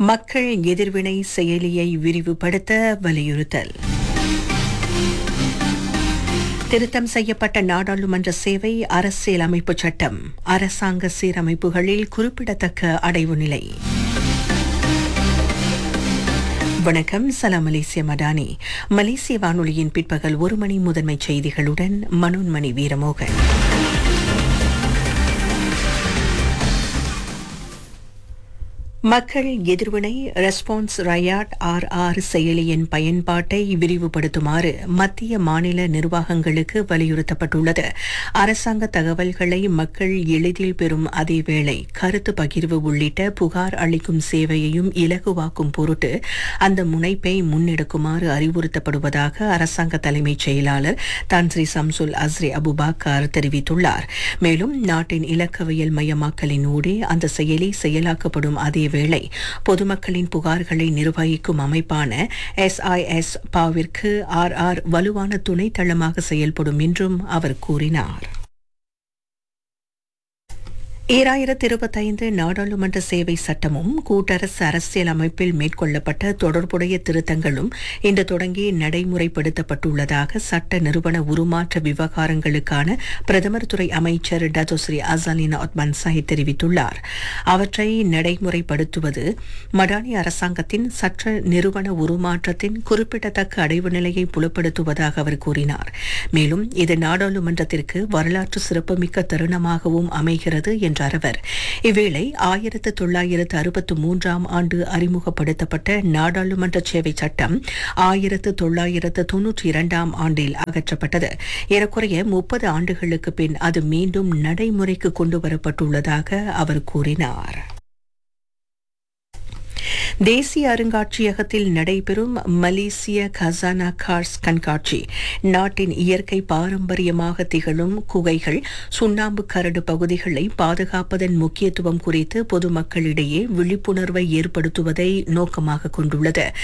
மக்கள் எதிர்வினை செயலியை விரிவுபடுத்த வலியுறுத்தல் திருத்தம் செய்யப்பட்ட நாடாளுமன்ற சேவை அரசியல் அமைப்பு சட்டம் அரசாங்க சீரமைப்புகளில் குறிப்பிடத்தக்க அடைவு நிலை வணக்கம் சலாம் மலேசிய மடானி மலேசிய வானொலியின் பிற்பகல் ஒரு மணி முதன்மை செய்திகளுடன் மனோன்மணி வீரமோகன் மக்கள் எதிர்வினை ரெஸ்பான்ஸ் ரயாட் ஆர் ஆர் செயலியின் பயன்பாட்டை விரிவுபடுத்துமாறு மத்திய மாநில நிர்வாகங்களுக்கு வலியுறுத்தப்பட்டுள்ளது அரசாங்க தகவல்களை மக்கள் எளிதில் பெறும் அதேவேளை கருத்து பகிர்வு உள்ளிட்ட புகார் அளிக்கும் சேவையையும் இலகுவாக்கும் பொருட்டு அந்த முனைப்பை முன்னெடுக்குமாறு அறிவுறுத்தப்படுவதாக அரசாங்க தலைமைச் செயலாளர் தான்ஸ்ரீ சம்சுல் அஸ்ரி அபுபாக்கர் தெரிவித்துள்ளார் மேலும் நாட்டின் இலக்கவியல் மயமாக்கலின் ஊடே அந்த செயலி செயலாக்கப்படும் அதே வேளை பொதுமக்களின் புகார்களை நிர்வகிக்கும் அமைப்பான எஸ்ஐஎஸ் பாவிற்கு ஆர் ஆர் வலுவான துணை தளமாக செயல்படும் என்றும் அவர் கூறினார் ஈராயிரத்தி இருபத்தைந்து நாடாளுமன்ற சேவை சட்டமும் கூட்டரசு அரசியல் அமைப்பில் மேற்கொள்ளப்பட்ட தொடர்புடைய திருத்தங்களும் இன்று தொடங்கி நடைமுறைப்படுத்தப்பட்டுள்ளதாக சட்ட நிறுவன உருமாற்ற விவகாரங்களுக்கான பிரதமர் துறை அமைச்சர் டதோஸ்ரீ அசாலினா ஒத்மன் சாஹித் தெரிவித்துள்ளார் அவற்றை நடைமுறைப்படுத்துவது மடானி அரசாங்கத்தின் சட்ட நிறுவன உருமாற்றத்தின் குறிப்பிடத்தக்க அடைவு நிலையை புலப்படுத்துவதாக அவர் கூறினார் மேலும் இது நாடாளுமன்றத்திற்கு வரலாற்று சிறப்புமிக்க தருணமாகவும் அமைகிறது என்றார் அவர் இவ்வேளை ஆயிரத்து தொள்ளாயிரத்து அறுபத்து மூன்றாம் ஆண்டு அறிமுகப்படுத்தப்பட்ட நாடாளுமன்ற சேவை சட்டம் ஆயிரத்து தொள்ளாயிரத்து தொன்னூற்றி இரண்டாம் ஆண்டில் அகற்றப்பட்டது ஏறக்குறைய முப்பது ஆண்டுகளுக்கு பின் அது மீண்டும் நடைமுறைக்கு கொண்டு வரப்பட்டுள்ளதாக அவர் கூறினார் தேசிய அருங்காட்சியகத்தில் நடைபெறும் மலேசிய கசானா கார்ஸ் கண்காட்சி நாட்டின் இயற்கை பாரம்பரியமாக திகழும் குகைகள் சுண்ணாம்பு கரடு பகுதிகளை பாதுகாப்பதன் முக்கியத்துவம் குறித்து பொதுமக்களிடையே விழிப்புணர்வை ஏற்படுத்துவதை நோக்கமாக கொண்டுள்ளது